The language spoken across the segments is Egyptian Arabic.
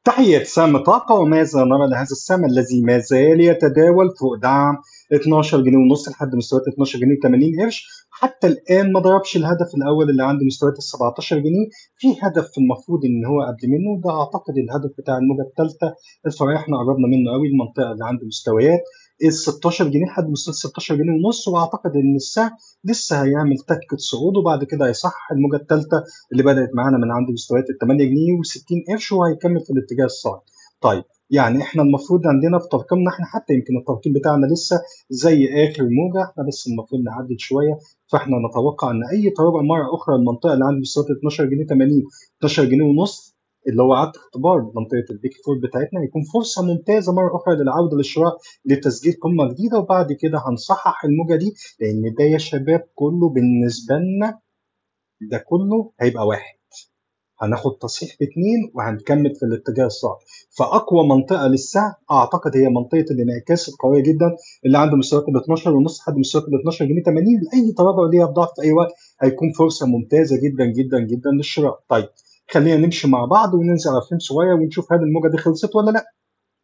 تحية سهم طاقة وماذا نرى لهذا السهم الذي ما زال يتداول فوق دعم 12 جنيه ونص لحد مستويات 12 جنيه 80 قرش حتى الآن ما ضربش الهدف الأول اللي عند مستويات ال 17 جنيه في هدف المفروض إن هو قبل منه ده أعتقد الهدف بتاع الموجة الثالثة الفرع احنا قربنا منه قوي المنطقة اللي عند مستويات ال 16 جنيه لحد مستوى 16 جنيه ونص واعتقد ان السهم لسه هيعمل تكه صعود وبعد كده هيصحح الموجه الثالثه اللي بدات معانا من عند مستويات ال 8 جنيه و60 قرش وهيكمل في الاتجاه الصاعد. طيب يعني احنا المفروض عندنا في ترقيمنا احنا حتى يمكن الترقيم بتاعنا لسه زي اخر موجه احنا بس المفروض نعدل شويه فاحنا نتوقع ان اي تراجع مره اخرى المنطقه اللي عند مستويات 12 جنيه 80 12 جنيه ونص اللي هو عدد اختبار منطقه البيك فور بتاعتنا هيكون فرصه ممتازه مره اخرى للعوده للشراء لتسجيل قمه جديده وبعد كده هنصحح الموجه دي لان ده يا شباب كله بالنسبه لنا ده كله هيبقى واحد هناخد تصحيح باثنين وهنكمل في الاتجاه الصعب فاقوى منطقه للسهم اعتقد هي منطقه الانعكاس القويه جدا اللي عند مستويات ال 12 ونص لحد مستويات ال 12 جنيه 80 لاي تراجع ليها بضعف في اي وقت هيكون فرصه ممتازه جدا جدا جدا للشراء طيب خلينا نمشي مع بعض وننزل على فريم صغير ونشوف هل الموجه دي خلصت ولا لا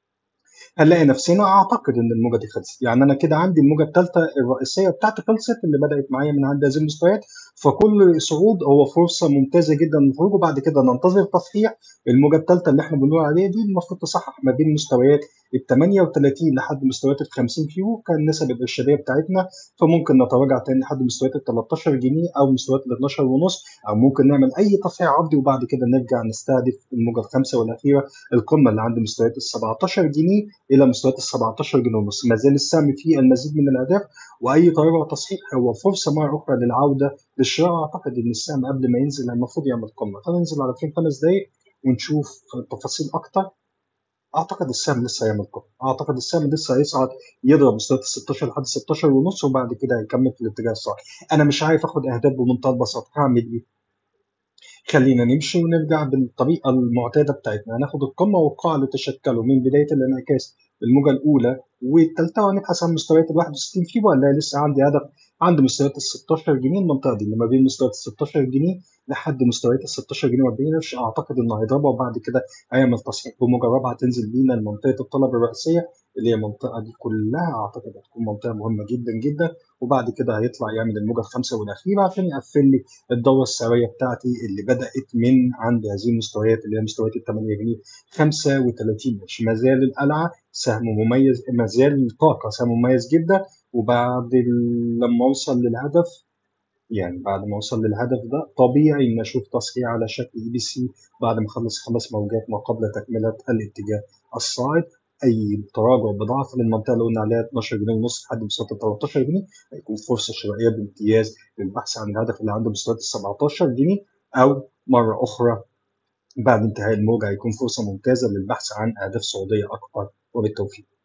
هنلاقي نفسنا اعتقد ان الموجه دي خلصت يعني انا كده عندي الموجه الثالثه الرئيسيه بتاعتي خلصت اللي بدات معايا من عند هذه المستويات فكل صعود هو فرصه ممتازه جدا للخروج وبعد كده ننتظر تصحيح الموجه الثالثه اللي احنا بنقول عليها دي المفروض تصحح ما بين مستويات ال 38 لحد مستويات ال 50 كيو كان النسب الارشاديه بتاعتنا فممكن نتراجع تاني لحد مستويات ال 13 جنيه او مستويات ال 12 ونص او ممكن نعمل اي تصحيح عرضي وبعد كده نرجع نستهدف الموجه الخامسه والاخيره القمه اللي عند مستويات ال 17 جنيه الى مستويات ال 17 جنيه ونص ما زال السهم فيه المزيد من الاهداف واي تراجع تصحيح هو فرصه مره اخرى للعوده للشراء اعتقد ان السهم قبل ما ينزل المفروض يعمل قمه خلينا ننزل على فريم خمس دقائق ونشوف تفاصيل اكتر اعتقد السهم لسه هيعمل قمه اعتقد السهم لسه هيصعد يضرب مستويات ال 16 لحد 16 ونص وبعد كده هيكمل في الاتجاه الصحيح انا مش عارف اخد اهداف بمنتهى البساطه هعمل ايه خلينا نمشي ونرجع بالطريقه المعتاده بتاعتنا هناخد القمه والقاع اللي تشكلوا من بدايه الانعكاس الموجه الاولى والثالثه وهنبحث عن مستويات ال 61 فيبو ولا لسه عندي هدف عند مستويات ال 16 جنيه المنطقه دي اللي ما بين مستويات ال 16 جنيه لحد مستويات ال 16 جنيه و40 قرش اعتقد انه هيضربها وبعد كده هيعمل تصحيح بموجه رابعه تنزل بينا لمنطقه الطلب الرئيسيه اللي هي المنطقه دي كلها اعتقد هتكون منطقه مهمه جدا جدا وبعد كده هيطلع يعمل الموجه الخامسه والاخيره عشان يقفل لي الدوره السعريه بتاعتي اللي بدات من عند هذه المستويات اللي هي مستويات ال 8 جنيه 35 قرش ما زال القلعه سهم مميز ما زال الطاقه سهم مميز جدا وبعد لما اوصل للهدف يعني بعد ما اوصل للهدف ده طبيعي ان اشوف تصحيح على شكل اي بي سي بعد ما اخلص خمس موجات ما قبل تكمله الاتجاه الصاعد اي تراجع بضعف للمنطقه اللي قلنا عليها 12 جنيه ونص لحد مستوى 13 جنيه هيكون فرصه شرائيه بامتياز للبحث عن الهدف اللي عنده مستويات ال 17 جنيه او مره اخرى بعد انتهاء الموجه هيكون فرصه ممتازه للبحث عن اهداف صعوديه اكبر وبالتوفيق